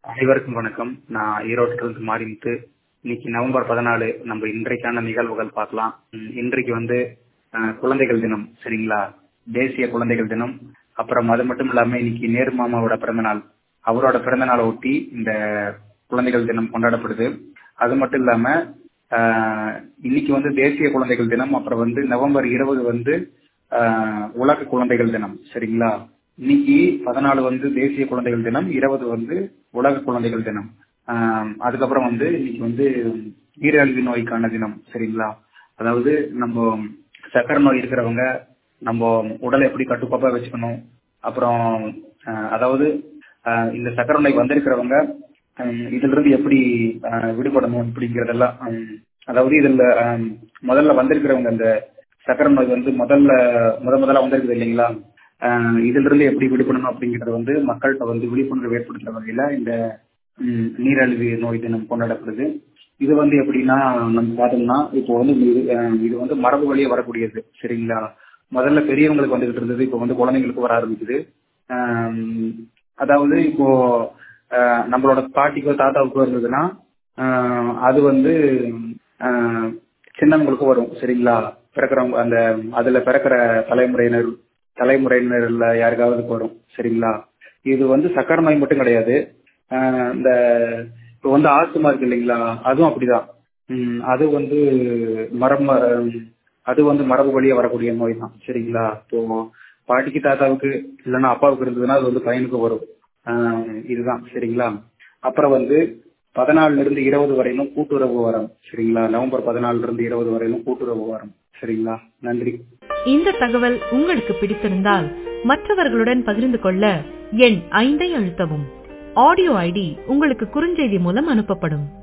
அனைவருக்கும் வணக்கம் நான் ஈரோட்டில இருந்து மாறிமுத்து இன்னைக்கு நவம்பர் பதினாலு நம்ம இன்றைக்கான நிகழ்வுகள் பார்க்கலாம் ம், இன்றைக்கு வந்து அஹ், குழந்தைகள் தினம் சரிங்களா தேசிய குழந்தைகள் தினம் அப்புறம் அது மட்டும் இல்லாம இன்னைக்கு நேரு மாமாவோட பிறந்த நாள் அவரோட பிறந்த நாளை ஒட்டி இந்த குழந்தைகள் தினம் கொண்டாடப்படுது அது மட்டும் இல்லாம ஆஹ், இன்னைக்கு வந்து தேசிய குழந்தைகள் தினம் அப்புறம் வந்து நவம்பர் இருபது வந்து ஆஹ், உலக குழந்தைகள் தினம் சரிங்களா இன்னைக்கு பதினாலு வந்து தேசிய குழந்தைகள் தினம் இருபது வந்து உலக குழந்தைகள் தினம் ஆஹ், அதுக்கப்புறம் வந்து இன்னைக்கு வந்து நீரிழிவு நோய்க்கான தினம் சரிங்களா அதாவது நம்ம சக்கரை நோய் இருக்கிறவங்க நம்ம உடலை எப்படி கட்டுக்கோப்பா வச்சுக்கணும் அப்புறம் ஆஹ், அதாவது ஆஹ், இந்த சக்கரை நோய் வந்திருக்கிறவங்க ஹம், இதுல இருந்து எப்படி ஆஹ், விடுபடணும் இப்படிங்கிறதெல்லாம் ஹம், அதாவது இதுல ஹம், முதல்ல வந்திருக்கிறவங்க இந்த சக்கரை நோய் வந்து முதல்ல முத முதல்ல வந்திருக்குது இல்லைங்களா ஆஹ், இதுல இருந்து எப்படி விடுபடணும் அப்படிங்கறது வந்து மக்கள்கிட்ட வந்து விழிப்புணர்வு ஏற்படுத்துற வகையில இந்த ஹம், நீரிழிவு நோய் தினம் கொண்டாடப்படுது இது வந்து எப்படின்னா நம்ம பார்த்தோம்னா இப்போ வந்து இது அஹ், இது வந்து மரபு வழியே வரக்கூடியது சரிங்களா முதல்ல பெரியவங்களுக்கு வந்துகிட்டு இருந்தது இப்போ வந்து குழந்தைங்களுக்கு வர ஆரம்பிக்குது ஆம், அதாவது இப்போ அஹ், நம்மளோட பாட்டிக்கோ தாத்தாவுக்கோ இருந்ததுன்னா ஆஹ், அது வந்து ஆஹ், சின்னவங்களுக்கும் வரும் சரிங்களா பிறக்கிறவங்க அந்த அதுல பிறக்கிற தலைமுறையினர் தலைமுறையினர்ல யாருக்காவது வரும் சரிங்களா இது வந்து சக்கரை நோய் மட்டும் கிடையாது ஆஹ், இந்த இப்போ வந்து ஆஸ்துமா இருக்கு இல்லைங்களா அதுவும் அப்படிதான் உம், அது வந்து மரபு அது வந்து மரபு வழியா வரக்கூடிய நோய் தான் சரிங்களா இப்போ பாட்டிக்கு தாத்தாவுக்கு இல்லைன்னா அப்பாவுக்கு இருந்ததுன்னா அது வந்து பையனுக்கு வரும் ஆஹ், இதுதான் சரிங்களா அப்புறம் வந்து பதினாலுல இருந்து இருபது வரையிலும் கூட்டுறவு வாரம் சரிங்களா நவம்பர் பதினாலுல இருந்து இருபது வரையிலும் கூட்டுறவு வாரம் சரிங்களா நன்றி இந்த தகவல் உங்களுக்கு பிடித்திருந்தால் மற்றவர்களுடன் பகிர்ந்து கொள்ள எண் ஐந்தை அழுத்தவும் ஆடியோ ஐடி உங்களுக்கு குறுஞ்செய்தி மூலம் அனுப்பப்படும்